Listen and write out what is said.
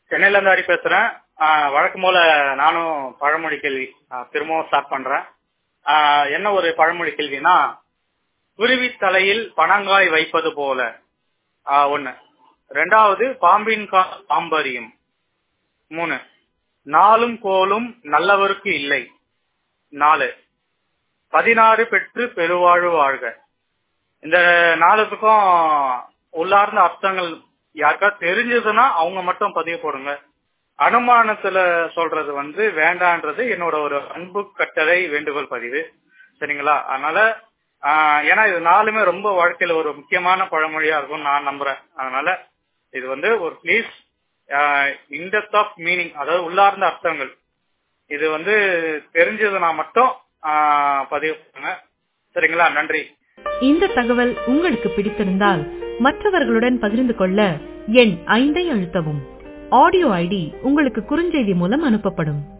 சென்னையில இருந்து ஹரி பேசுறேன் ஆஹ் வழக்கம் போல நானும் பழமொழி கேள்வி ஆஹ் திரும்பவும் ஸ்டார்ட் பண்றேன் ஆஹ் என்ன ஒரு பழமொழி கேள்வினா குருவி தலையில் பனங்காய் வைப்பது போல ஆஹ் ஒண்ணு ரெண்டாவது பாம்பின் கால் பாம்பறியும் மூணு நாளும் கோலும் நல்லவருக்கு இல்லை நாலு பதினாறு பெற்று பெருவாழ்வு வாழ்க இந்த நாலுத்துக்கும் உள்ளார்ந்த அர்த்தங்கள் யாருக்கா தெரிஞ்சதுன்னா அவங்க மட்டும் பதிவு போடுங்க அனுமானத்துல சொல்றது வந்து வேண்டான்றது என்னோட ஒரு அன்பு கட்டளை வேண்டுகோள் பதிவு சரிங்களா அதனால ஆஹ் ஏன்னா இது நாலுமே ரொம்ப வாழ்க்கையில ஒரு முக்கியமான பழமொழியா இருக்கும் நான் நம்புறேன் அதனால இது வந்து ஒரு ப்ளீஸ் இன்டெப்த் ஆஃப் மீனிங் அதாவது உள்ளார்ந்த அர்த்தங்கள் இது வந்து தெரிஞ்சதுன்னா மட்டும் ஆஹ் பதிவு பண்ணுங்க சரிங்களா நன்றி இந்த தகவல் உங்களுக்கு பிடித்திருந்தால் மற்றவர்களுடன் பகிர்ந்து கொள்ள எண் ஐந்தை அழுத்தவும் ஆடியோ ஐடி உங்களுக்கு குறுஞ்செய்தி மூலம் அனுப்பப்படும்